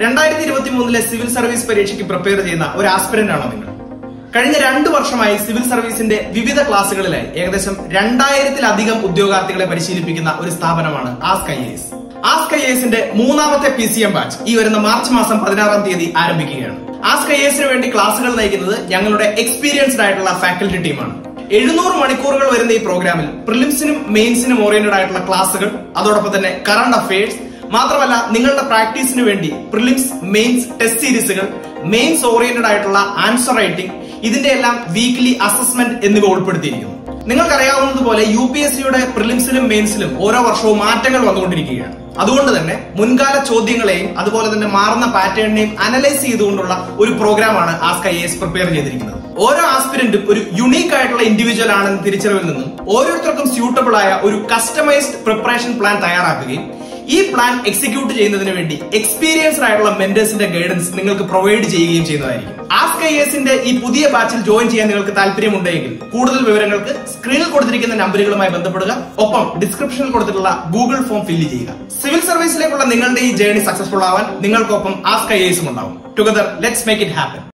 രണ്ടായിരത്തി ഇരുപത്തി മൂന്നിലെ സിവിൽ സർവീസ് പരീക്ഷയ്ക്ക് പ്രിപ്പയർ ചെയ്യുന്ന ഒരു ആസ്പിരന്റ് ആണോ നിങ്ങൾ കഴിഞ്ഞ രണ്ടു വർഷമായി സിവിൽ സർവീസിന്റെ വിവിധ ക്ലാസുകളിലായി ഏകദേശം രണ്ടായിരത്തിലധികം ഉദ്യോഗാർത്ഥികളെ പരിശീലിപ്പിക്കുന്ന ഒരു സ്ഥാപനമാണ് ask I S ask I എസിന്റെ മൂന്നാമത്തെ പി സി എം ബാച്ച് ഈ വരുന്ന മാർച്ച് മാസം പതിനാറാം തീയതി ആരംഭിക്കുകയാണ് ആസ്ക് ഐ എസിന് വേണ്ടി ക്ലാസുകൾ നയിക്കുന്നത് ഞങ്ങളുടെ എക്സ്പീരിയൻസ്ഡ് ആയിട്ടുള്ള ഫാക്കൽറ്റി ടീമാണ് എഴുന്നൂറ് മണിക്കൂറുകൾ വരുന്ന ഈ പ്രോഗ്രാമിൽ പ്രിലിംസിനും മെയിൻസിനും ഓറിയന്റഡ് ആയിട്ടുള്ള ക്ലാസുകൾ അതോടൊപ്പം തന്നെ കറണ്ട് അഫയേഴ്സ് മാത്രമല്ല നിങ്ങളുടെ പ്രാക്ടീസിന് വേണ്ടി പ്രിലിംസ് മെയിൻസ് ടെസ്റ്റ് സീരീസുകൾ മെയിൻസ് ഓറിയന്റഡ് ആയിട്ടുള്ള ആൻസർ റൈറ്റിംഗ് ഇതിന്റെ എല്ലാം വീക്ക്ലി അസസ്മെന്റ് എന്നിവ ഉൾപ്പെടുത്തിയിരിക്കുന്നു നിങ്ങൾക്കറിയാവുന്നതുപോലെ യു പി എസ് സിയുടെ പ്രിലിംസിലും മെയിൻസിലും ഓരോ വർഷവും മാറ്റങ്ങൾ വന്നുകൊണ്ടിരിക്കുകയാണ് അതുകൊണ്ട് തന്നെ മുൻകാല ചോദ്യങ്ങളെയും അതുപോലെ തന്നെ മാറുന്ന പാറ്റേണിനെയും അനലൈസ് ചെയ്തുകൊണ്ടുള്ള ഒരു പ്രോഗ്രാമാണ് ആസ്ക് ഐ എസ് പ്രിപ്പയർ ചെയ്തിരിക്കുന്നത് ഓരോ ആസ്പിരന്റും ഒരു യുണീക്ക് ആയിട്ടുള്ള ഇൻഡിവിജ്വൽ ആണെന്ന തിരിച്ചറിവിൽ നിന്നും ഓരോരുത്തർക്കും സ്യൂട്ടബിൾ ആയ ഒരു കസ്റ്റമൈസ്ഡ് പ്രിപ്പറേഷൻ പ്ലാൻ തയ്യാറാക്കുകയും ഈ പ്ലാൻ എക്സിക്യൂട്ട് ചെയ്യുന്നതിന് വേണ്ടി എക്സ്പീരിയൻസ്ഡ് ആയിട്ടുള്ള മെന്റേഴ്സിന്റെ ഗൈഡൻസ് നിങ്ങൾക്ക് പ്രൊവൈഡ് ചെയ്യുകയും ചെയ്യുന്നതായിരിക്കും ആസ്ക് ഐ എസിന്റെ ഈ പുതിയ ബാച്ചിൽ ജോയിൻ ചെയ്യാൻ നിങ്ങൾക്ക് താല്പര്യമുണ്ടെങ്കിൽ കൂടുതൽ വിവരങ്ങൾക്ക് സ്ക്രീനിൽ കൊടുത്തിരിക്കുന്ന നമ്പറുകളുമായി ബന്ധപ്പെടുക ഒപ്പം ഡിസ്ക്രിപ്ഷനിൽ കൊടുത്തിട്ടുള്ള ഗൂഗിൾ ഫോം ഫില്ല് ചെയ്യുക സിവിൽ സർവീസിലേക്കുള്ള നിങ്ങളുടെ ഈ ജേർണി സക്സസ്ഫുൾ ആവാൻ നിങ്ങൾക്കൊപ്പം ആസ്ക് ഐ എസും ഉണ്ടാവും together let's make it happen